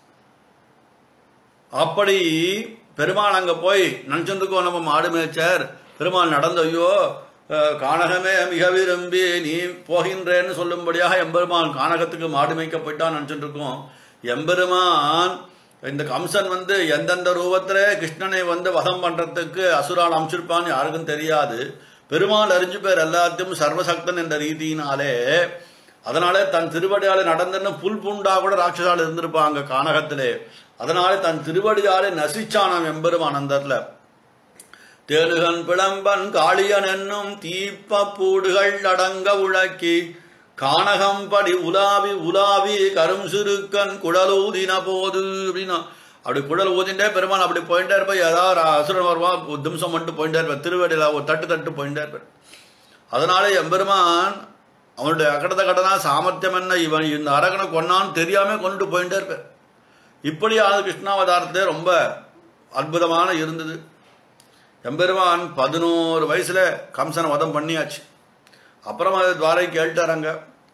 [SPEAKER 1] அப்படி பெருமாள் அங்க போய் நினைச்சிருக்கோம் நம்ம மாடு மேய்ச்சர் பெருமாள் நடந்து ஐயோ அஹ், கானகமே மிக விரும்பி நீ போகின்றேன்னு சொல்லும்படியாக எம்பெருமான் கானகத்துக்கு மாடு மேய்க்க போயிட்டான் நினைச்சிட்டு இருக்கோம் எம்பெருமான் இந்த கம்சன் வந்து எந்தெந்த ரூபத்துல கிருஷ்ணனை வந்து வதம் பண்றதுக்கு அசுரால் அமைச்சிருப்பான்னு யாருக்கும் தெரியாது பெருமாள் அறிஞ்சு பேர் எல்லாத்தையும் சர்வசக்தன் என்ற ரீதியினாலே அதனால தன் திருவடியாலே நடந்துன்னு புல் பூண்டா கூட ராட்சசால் இருந்திருப்பாங்க கானகத்திலே அதனால தன் திருவடியாலே நசிச்சானாம் எம்பெருமான் அந்தத்துல தேனுகன் பிளம்பன் காளியன் என்னும் தீப்ப பூடுகள் அடங்க உழக்கி கானகம்படி உலாவி உலாவி கரும் சிறுக்கன் குடலூதின போது அப்படின்னா அப்படி குடல் ஊதிண்டே பெருமான் அப்படி போயிட்டே இருப்ப ஏதாவது அசுரன் வருவான் திம்சம் மட்டும் போயிட்டே இருப்பார் திருவடியில ஒரு தட்டு தட்டு போயிட்டே இருப்பார் அதனால எம்பெருமான் அவனுடைய அகடத கடனா சாமர்த்தியம் என்ன இவன் இந்த அரகனை கொன்னான்னு தெரியாம கொண்டு போயிட்டே இருப்பார் இப்படியான கிருஷ்ணாவதாரத்தை ரொம்ப அற்புதமான இருந்தது எம்பெருமான் பதினோரு வயசுல கம்சனை வதம் பண்ணியாச்சு அப்புறம் அது துவாரை கேட்டாராங்க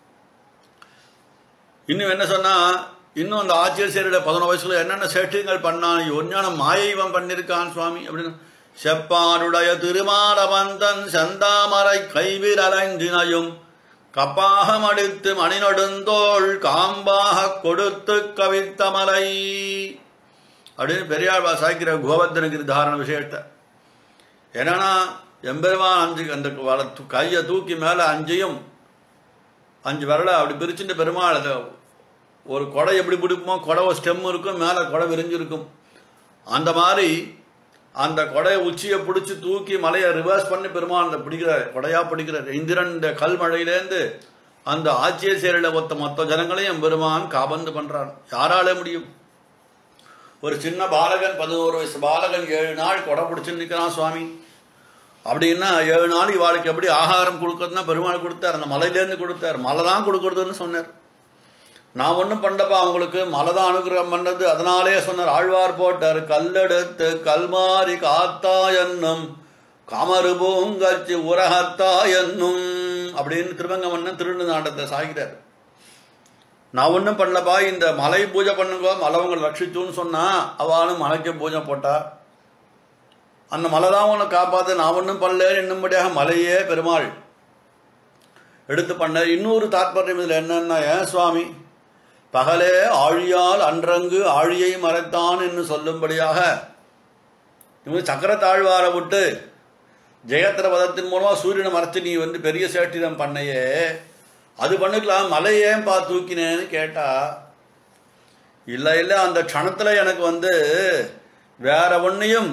[SPEAKER 1] இன்னும் என்ன சொன்னா இன்னும் அந்த ஆட்சியர் சேரிட பதினோரு வயசுல என்னென்ன சேஷ்டிகள் பண்ணான் ஒன்னான மாயை இவன் பண்ணிருக்கான் சுவாமி அப்படின்னு செப்பாருடைய திருமாரவந்தன் செந்தாமரை கைவிரலைந்தினையும் கப்பாகம் அடித்து மணிநடுந்தோள் காம்பாக கொடுத்து கவித்தமலை அப்படின்னு பெரியாழ்வா சாய்க்கிற கோவர்தனகிரி தாரண விஷயத்தை என்னன்னா எம்பெருமான் அஞ்சு அந்த வல- கையை தூக்கி மேல அஞ்சையும் அஞ்சு விரலை அப்படி பிரிச்சுட்டு பெருமாள் அதை ஒரு கொடை எப்படி பிடிக்குமோ கொடை ஒரு ஸ்டெம் இருக்கும் மேலே கொடை விரிஞ்சிருக்கும் அந்த மாதிரி அந்த கொடையை உச்சியை பிடிச்சி தூக்கி மலையை ரிவர்ஸ் பண்ணி பெருமாள் அந்த பிடிக்கிறார் கொடையா பிடிக்கிறார் இந்திரன் இந்த கல்மழையிலேருந்து அந்த ஆட்சிய சேரில் ஒத்த மொத்த ஜனங்களையும் பெருமான் காபந்து பண்றான் யாராலே முடியும் ஒரு சின்ன பாலகன் பதினோரு வயசு பாலகன் ஏழு நாள் கொடை பிடிச்சு நிற்கிறான் சுவாமி அப்படின்னா ஏழு நாள் இவாளுக்கு எப்படி ஆகாரம் கொடுக்கறதுனா பெருமாள் கொடுத்தார் அந்த மலையிலேருந்து கொடுத்தார் மலை தான் கொடுக்கறதுன்னு சொன்னார் நான் ஒன்றும் பண்ணப்பா அவங்களுக்கு மலை தான் அனுகிரகம் பண்ணது அதனாலே சொன்னார் ஆழ்வார் போட்டார் கல்லெடுத்து கல்மாரி காத்தா என்னும் காமரு பூங்கச்சி உரகத்தா என்னும் அப்படின்னு திருவங்க மன்னன் திருண்டு நாட்டத்தை சாய்கிறார் நான் ஒன்றும் பண்ணலப்பா இந்த மலை பூஜை பண்ணுங்க மலை உங்களை ரட்சிச்சுன்னு சொன்னா அவளும் மலைக்கு பூஜை போட்டா அந்த மலை தான் உன்னை காப்பாத்து நான் ஒன்றும் பண்ணல என்னும்படியாக மலையே பெருமாள் எடுத்து பண்ண இன்னொரு தாற்பயம் இதில் என்னன்னா ஏன் சுவாமி பகலே ஆழியால் அன்றங்கு ஆழியை மறைத்தான் என்று சொல்லும்படியாக இவங்க சக்கரத்தாழ்வாரை விட்டு ஜெயத்திர பதத்தின் மூலமா சூரியனை மறைச்சு நீ வந்து பெரிய சேட்டிடம் பண்ணையே அது பண்ணிக்கலாம் மலை ஏன் பா தூக்கினேன்னு கேட்டா இல்லை இல்லை அந்த க்ஷணத்துல எனக்கு வந்து வேற ஒன்னையும்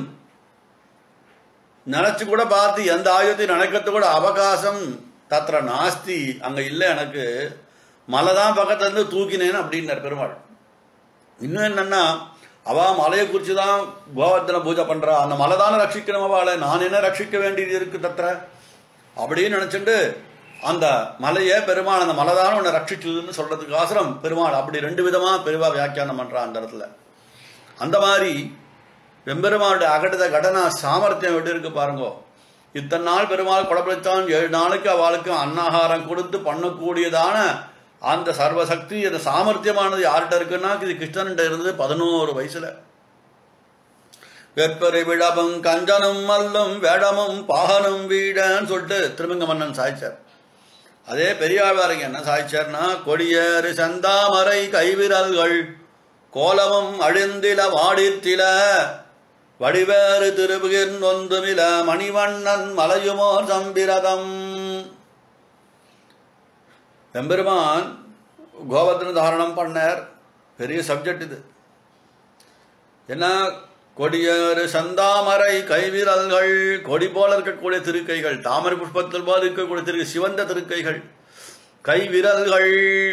[SPEAKER 1] நினைச்சு கூட பார்த்து எந்த ஆயுதத்தையும் நினைக்கிறது கூட அவகாசம் தத்திர நாஸ்தி அங்க இல்லை எனக்கு மலை தான் பக்கத்துல இருந்து தூக்கினேன்னு அப்படின்னார் பெருமாள் இன்னும் என்னன்னா அவ மலையை குறித்து தான் கோவர்த்தன பூஜை பண்றா அந்த மலை தானே ரட்சிக்கணும் அவளை நான் என்ன ரட்சிக்க வேண்டியது இருக்கு தத்திர அப்படின்னு நினைச்சுட்டு அந்த மலையே பெருமாள் அந்த மலை தானே உன்னை ரட்சிச்சதுன்னு சொல்றதுக்கு அவசரம் பெருமாள் அப்படி ரெண்டு விதமா பெருவா வியாக்கியானம் பண்றான் அந்த இடத்துல அந்த மாதிரி வெம்பெருமானுடைய அகடத கடனா சாமர்த்தியம் எப்படி இருக்கு பாருங்க இத்தனை நாள் பெருமாள் குழப்பத்தான் ஏழு நாளைக்கு அவளுக்கு அன்னாகாரம் கொடுத்து பண்ணக்கூடியதான அந்த சர்வசக்தி அந்த சாமர்த்தியமானது யார்கிட்ட இருக்குன்னா இது கிருஷ்ணன்கிட்ட இருந்தது பதினோரு வயசுல வெப்பரை விழபம் கஞ்சனும் மல்லும் வேடமும் பாகனும் வீடன்னு சொல்லிட்டு திருமங்க மன்னன் சாய்ச்சார் அதே பெரியாழ்வாருக்கு என்ன சாய்ச்சார்னா கொடியேறு செந்தாமரை கைவிரல்கள் கோலமும் அழிந்தில வாடித்தில வடிவேறு திருபுகின் ஒந்துமில மணிவண்ணன் மலையுமோர் சம்பிரதம் எம்பெருமான் கோவர்தன தாரணம் பண்ணார் பெரிய சப்ஜெக்ட் இது என்ன கொடியேறு சந்தாமரை கைவிரல்கள் கொடி போல இருக்கக்கூடிய திருக்கைகள் தாமரை புஷ்பத்தில் போல இருக்கக்கூடிய திரு சிவந்த திருக்கைகள் கை விரல்கள்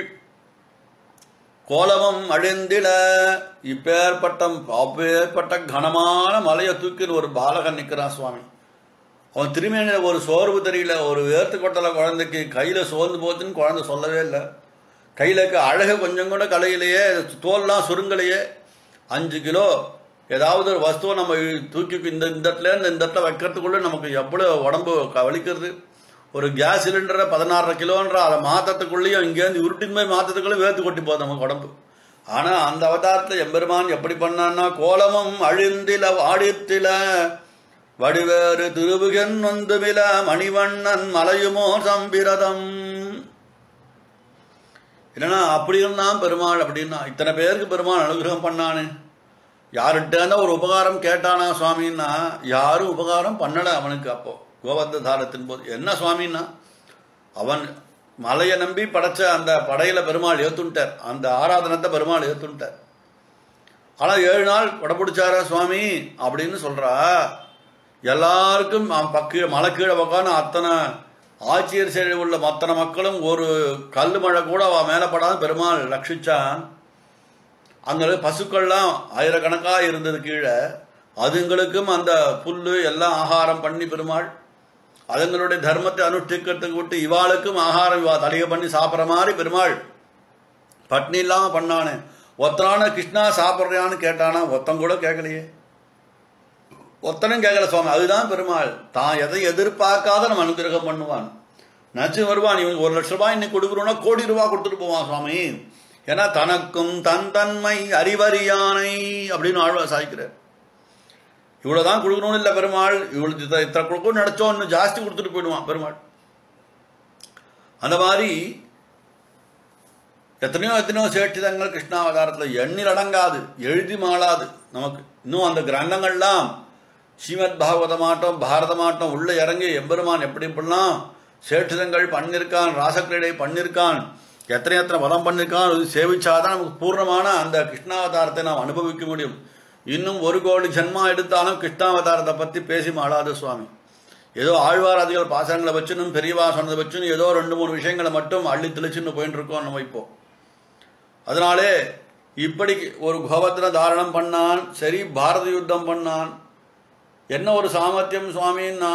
[SPEAKER 1] கோலமும் அழிந்திட இப்பேற்பட்ட அப்பேற்பட்ட கனமான மலையை தூக்கின்னு ஒரு பாலகன் நிற்கிறான் சுவாமி அவன் திருமேனியில் ஒரு சோர்வு தெரியல ஒரு வேர்த்து கொட்டலை குழந்தைக்கு கையில் சோர்ந்து போச்சுன்னு குழந்தை சொல்லவே இல்லை கையில் அழகு கொஞ்சம் கூட கலையிலேயே தோல்லாம் சுருங்கலையே அஞ்சு கிலோ ஏதாவது ஒரு வஸ்துவை நம்ம தூக்கி இந்த இந்த இடத்துல இருந்து இந்த இடத்துல வைக்கிறதுக்குள்ளே நமக்கு எவ்வளோ உடம்பு க- வலிக்கிறது ஒரு கேஸ் சிலிண்டரை பதினாறரை கிலோன்ற அதை மாற்றத்துக்குள்ளேயும் இங்கேருந்து உருட்டின் போய் மாற்றத்துக்குள்ளே வேர்த்து கொட்டி போகுது நமக்கு உடம்பு ஆனால் அந்த அவதாரத்தில் எம்பெருமான் எப்படி பண்ணான்னா கோலமும் அழிந்தில வாடித்தில வடிவேறு திருவுகன் வந்துமில மணிவண்ணன் மலையுமோ சம்பிரதம் இல்லைன்னா அப்படி இருந்தான் பெருமாள் அப்படின்னா இத்தனை பேருக்கு பெருமாள் அனுகிரகம் பண்ணானே யார்கிட்ட ஒரு உபகாரம் கேட்டானா சுவாமின்னா யாரும் உபகாரம் பண்ணலை அவனுக்கு அப்போ கோவர்த்த தாரத்தின் போது என்ன சுவாமின்னா அவன் மலையை நம்பி படைச்ச அந்த படையில பெருமாள் ஏத்துட்டார் அந்த ஆராதனத்தை பெருமாள் ஏத்துட்டார் ஆனா ஏழு நாள் படப்பிடிச்சாரா சுவாமி அப்படின்னு சொல்றா எல்லாருக்கும் அவன் பக்க மலை கீழே உக்காந்து அத்தனை ஆட்சியர் செயல் உள்ள அத்தனை மக்களும் ஒரு கல் மழை கூட அவன் மேலே படாத பெருமாள் ரட்சிச்சான் அங்கே பசுக்கள்லாம் ஆயிரக்கணக்காக இருந்தது கீழே அதுங்களுக்கும் அந்த புல்லு எல்லாம் ஆகாரம் பண்ணி பெருமாள் அதுங்களுடைய தர்மத்தை அனுஷ்டிக்கிறதுக்கு விட்டு இவாளுக்கும் ஆகாரம் இவா தலிகை பண்ணி சாப்பிட்ற மாதிரி பெருமாள் பட்னி இல்லாமல் பண்ணானே ஒத்தனான கிருஷ்ணா சாப்பிட்றியான்னு கேட்டானா ஒத்தன் கூட கேட்கலையே ஒத்தனும் கேட்கல சுவாமி அதுதான் பெருமாள் தான் எதை எதிர்பார்க்காத நம்ம அனுகிரகம் பண்ணுவான் நினச்சி வருவான் இவனுக்கு ஒரு லட்ச ரூபாய் இன்னைக்கு கொடுக்குறோன்னா கோடி ரூபாய் கொடுத்துட்டு போவான் சுவாமி ஏன்னா தனக்கும் தன் தன்மை அறிவறியானை அப்படின்னு ஆழ்வா சாய்க்கிறார் இவ்வளவுதான் கொடுக்கணும்னு இல்லை பெருமாள் இவ்வளவு இத்த- இத்தனை கொடுக்கணும்னு நினைச்சோம் இன்னும் ஜாஸ்தி கொடுத்துட்டு போயிடுவான் பெருமாள் அந்த மாதிரி எத்தனையோ எத்தனையோ சேட்டிதங்கள் கிருஷ்ணாவதாரத்தில் எண்ணில் அடங்காது எழுதி மாளாது நமக்கு இன்னும் அந்த கிரந்தங்கள்லாம் ஸ்ரீமத் பாகவதமாட்டம் பாரதமாட்டம் உள்ள இறங்கி எம்பெருமான் எப்படி எப்படிலாம் சேட்டிதங்கள் பண்ணியிருக்கான் ராசக்கிரீடை பண்ணியிருக்கான் எத்தனை எத்தனை வதம் பண்ணியிருக்கான் அது சேவிச்சாதான் நமக்கு பூர்ணமான அந்த கிருஷ்ணாவதாரத்தை நாம் அனுபவிக்க முடியும் இன்னும் ஒரு கோடி ஜென்மா எடுத்தாலும் கிருஷ்ணாவதாரத்தை பற்றி பேசி மாளாது சுவாமி ஏதோ ஆழ்வாராதிகள் பாசனங்களை வச்சுன்னு பெரியவா சொன்னதை வச்சுன்னு ஏதோ ரெண்டு மூணு விஷயங்களை மட்டும் அள்ளி தெளிச்சுன்னு போயிட்டு இருக்கோம் நம்ம இப்போ அதனாலே இப்படி ஒரு கோபத்திர தாரணம் பண்ணான் சரி பாரத யுத்தம் பண்ணான் என்ன ஒரு சாமர்த்தியம் சுவாமின்னா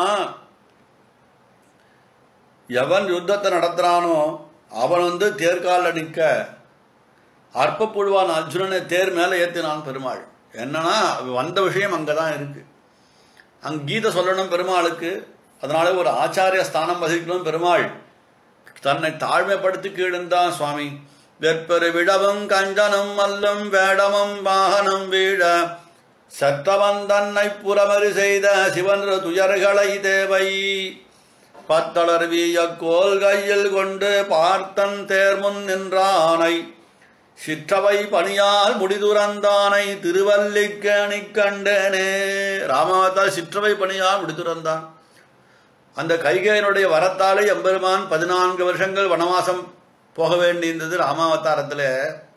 [SPEAKER 1] எவன் யுத்தத்தை நடத்துறானோ அவன் வந்து தேர்காலில் நிற்க அற்ப புழுவான் அர்ஜுனனை தேர் மேலே ஏற்றினான் பெருமாள் என்னன்னா வந்த விஷயம் அங்கே தான் இருக்கு அங்க கீதை சொல்லணும் பெருமாளுக்கு அதனால ஒரு ஆச்சாரிய ஸ்தானம் வகிக்கணும் பெருமாள் தன்னை தாழ்மைப்படுத்தி கீழ்ந்தான் சுவாமி வெற்பெரு விடவும் கஞ்சனம் மல்லும் வேடமும் வாகனம் வீழ சற்றவன் தன்னை புறமறி செய்த சிவன் துயர்களை தேவை பத்தளர் வீய கோல் கையில் கொண்டு பார்த்தன் தேர்முன் நின்றானை சிற்றவை பணியால் முடிதுறந்தானை திருவல்லிக்கணி கண்டனே ராமாவதா சிற்றவை பணியால் முடிதுறந்தான் அந்த கைகையனுடைய வரத்தாலே எம்பெருமான் பதினான்கு வருஷங்கள் வனவாசம் போக வேண்டியிருந்தது ராமாவதாரத்தில்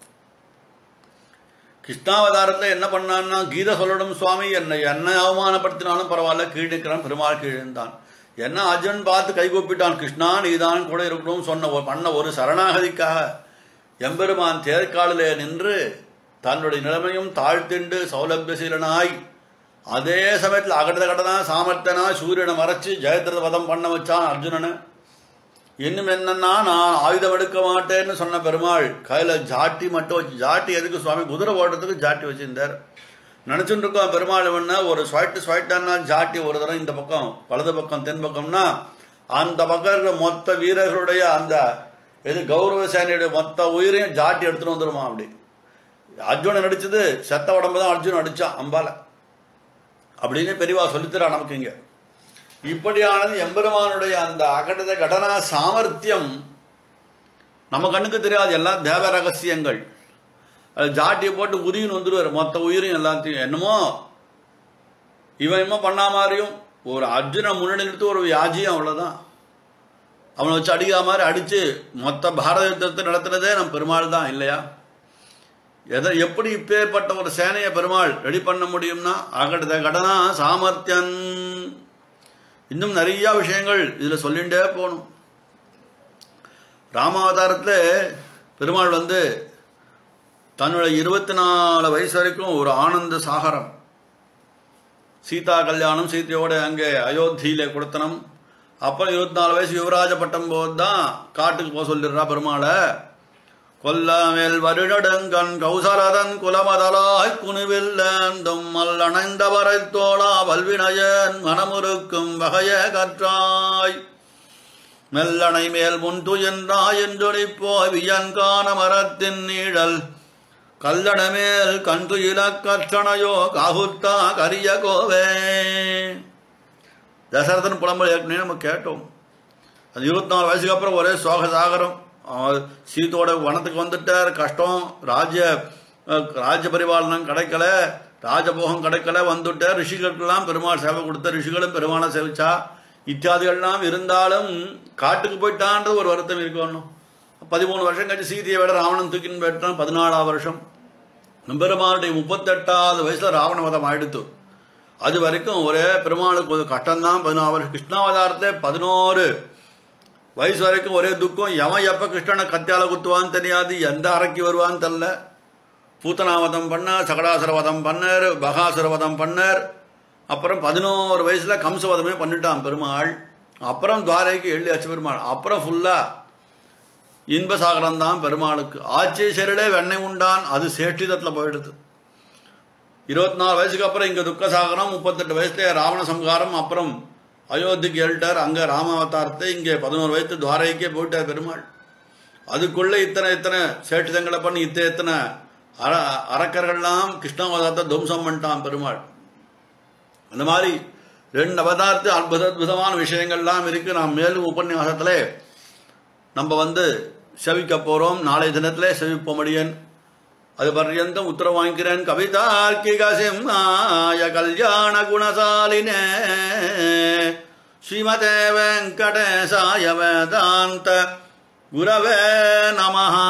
[SPEAKER 1] கிருஷ்ணாவதாரத்தில் என்ன பண்ணான்னா கீதை சொல்லணும் சுவாமி என்னை என்னை அவமானப்படுத்தினாலும் பரவாயில்ல கீழ் நிற்கிறான் பெருமாள் கீழ்ந்தான் என்ன அர்ஜுன் பார்த்து கை கூப்பிட்டான் கிருஷ்ணா நீதான் கூட இருக்கணும் சொன்ன ஒரு- பண்ண ஒரு சரணாகதிக்காக எம்பெருமான் தேர்காலிலே நின்று தன்னுடைய நிலைமையும் தாழ்த்திண்டு சௌலபியசீலனாய் அதே சமயத்தில் அகடத கடனா சாமர்த்தனா சூரியனை மறைச்சு ஜெயத்ரத வதம் பண்ண வச்சான் அர்ஜுனனை இன்னும் என்னன்னா நான் ஆயுதம் எடுக்க மாட்டேன்னு சொன்ன பெருமாள் கையில ஜாட்டி மட்டும் வச்சு ஜாட்டி எதுக்கு சுவாமி குதிரை ஓடுறதுக்கு ஜாட்டி வச்சிருந்தார் நினைச்சுட்டு இருக்கோம் பெருமாள் என்ன ஒரு ஸ்வைட்டு ஸ்வைட்டானா ஜாட்டி ஒரு தரம் இந்த பக்கம் வலது பக்கம் தென் பக்கம்னா அந்த பக்கம் இருக்கிற மொத்த வீரர்களுடைய அந்த எது கௌரவ சேனையுடைய மொத்த உயிரையும் ஜாட்டி எடுத்துட்டு வந்துருமா அப்படி அர்ஜுனன் நடிச்சது செத்த உடம்பு தான் அர்ஜுனன் அடிச்சான் அம்பால அப்படின்னு பெரியவா சொல்லித்தரா நமக்கு இங்க இப்படியானது எம்பெருமானுடைய அந்த அகடத கடனா சாமர்த்தியம் நம்ம கண்ணுக்கு தெரியாது எல்லாம் தேவ ரகசியங்கள் அது ஜாட்டியை போட்டு உரின்னு வந்துடுவார் மொத்த உயிரும் எல்லாத்தையும் என்னமோ இவன் என்னமோ பண்ணா மாதிரியும் ஒரு அர்ஜுனை முன்னாடி நிறுத்தி ஒரு வியாஜியும் அவ்வளோதான் அவனை வச்சு அடிக்கிற மாதிரி அடித்து மொத்த பாரத யுத்தத்தை நடத்துனதே நம்ம பெருமாள் தான் இல்லையா எதை எப்படி இப்பேற்பட்ட ஒரு சேனையை பெருமாள் ரெடி பண்ண முடியும்னா அகடத கடனா சாமர்த்தியன் இன்னும் நிறைய விஷயங்கள் இதில் சொல்லிகிட்டே போகணும் ராமாவதாரத்தில் பெருமாள் வந்து தன்னோட இருபத்தி நாலு வயசு வரைக்கும் ஒரு ஆனந்த சாகரம் சீதா கல்யாணம் சீதையோட அங்கே அயோத்தியில கொடுத்தனம் அப்புறம் இருபத்தி நாலு வயசு யுவராஜ பட்டம் போது தான் காட்டுக்கு போக சொல்லிடுறா பெருமாளை கொல்லாமேல் வருடங்கண் கௌசலதன் குலமதலாய் குணுவில்லந்தும் மல்லணைந்தவரை தோளா வல்வினயன் மனமுறுக்கும் வகைய கற்றாய் மெல்லணை மேல் முன் துயன்றாய் என்றொழிப்போய் வியன்கான மரத்தின் நீழல் கல்லணமேல் கண்டு இலக்கற்றணையோ காகுத்தா கரிய கோவே தசரதன் புலம்பல் ஏற்கனவே நம்ம கேட்டோம் அது இருபத்தி நாலு வயசுக்கு அப்புறம் ஒரே சோக சாகரம் அவர் சீத்தோட வனத்துக்கு வந்துட்டார் கஷ்டம் ராஜ்ய அஹ், ராஜ்ய பரிபாலனம் கிடைக்கல ராஜபோகம் கிடைக்கல வந்துட்டார் ரிஷிகளுக்கெல்லாம் பெருமாள் சேவை கொடுத்த ரிஷிகளும் பெருமாளை சேவிச்சா இத்தியாதிகள்லாம் இருந்தாலும் காட்டுக்கு போயிட்டான்றது ஒரு வருத்தம் இருக்கணும் பதிமூணு வருஷம் கழிச்சு சீதையை விட ராவணன் தூக்கின்னு போயிட்டான் பதினாலாம் வருஷம் பெருமாளுடைய முப்பத்தெட்டாவது வயசுல ராவண வதம் ஆயிடுத்து அது வரைக்கும் ஒரே பெருமாளுக்கு ஒரு கஷ்டம்தான் பதினாறு வருஷம் கிருஷ்ணாவதாரத்தை பதினோரு வயசு வரைக்கும் ஒரே துக்கம் எவன் எப்ப கிருஷ்ணனை கத்தியால குத்துவான்னு தெரியாது எந்த அறைக்கு வருவான்னு தெரில பூத்தனாவதம் பண்ணார் சகடாசுரவதம் பண்ணார் பகாசுரவதம் பண்ணார் அப்புறம் பதினோரு வயசுல கம்சவதமே பண்ணிட்டான் பெருமாள் அப்புறம் துவாரைக்கு எழுதி அச்சு பெருமாள் அப்புறம் ஃபுல்லா இன்பசாகரம் தான் பெருமாளுக்கு ஆட்சி சரிலே வெண்ணெய் உண்டான் அது சேஷ்டிதத்தில் போயிடுது இருபத்தி நாலு வயசுக்கு அப்புறம் இங்கே துக்கசாகரம் முப்பத்தெட்டு வயசுல ராவண சம்ஹாரம் அப்புறம் அயோத்திக்கு எழுட்டார் அங்கே ராமாவதாரத்தை இங்கே பதினோரு வயசு துவாரைக்கே போயிட்டார் பெருமாள் அதுக்குள்ளே இத்தனை இத்தனை சேட்டிதங்களை பண்ணி இத்தனை இத்தனை அர அரக்கர்கள்லாம் கிருஷ்ணாவதாரத்தை துவம்சம் பண்ணிட்டான் பெருமாள் அந்த மாதிரி ரெண்டு அவதாரத்து அற்புத அற்புதமான விஷயங்கள்லாம் இருக்கு நாம் மேலும் உபன்யாசத்துல நம்ம வந்து செவிக்க போறோம் நாளைய தினத்திலே செவிப்போமடியன் அது பர்யந்தம் உத்தரவு வாங்கிக்கிறேன் கவிதார்க்கிக சிம்மாய கல்யாண குணசாலினே ஸ்ரீமதே வெங்கடேசாய வேதாந்த குரவே நமஹா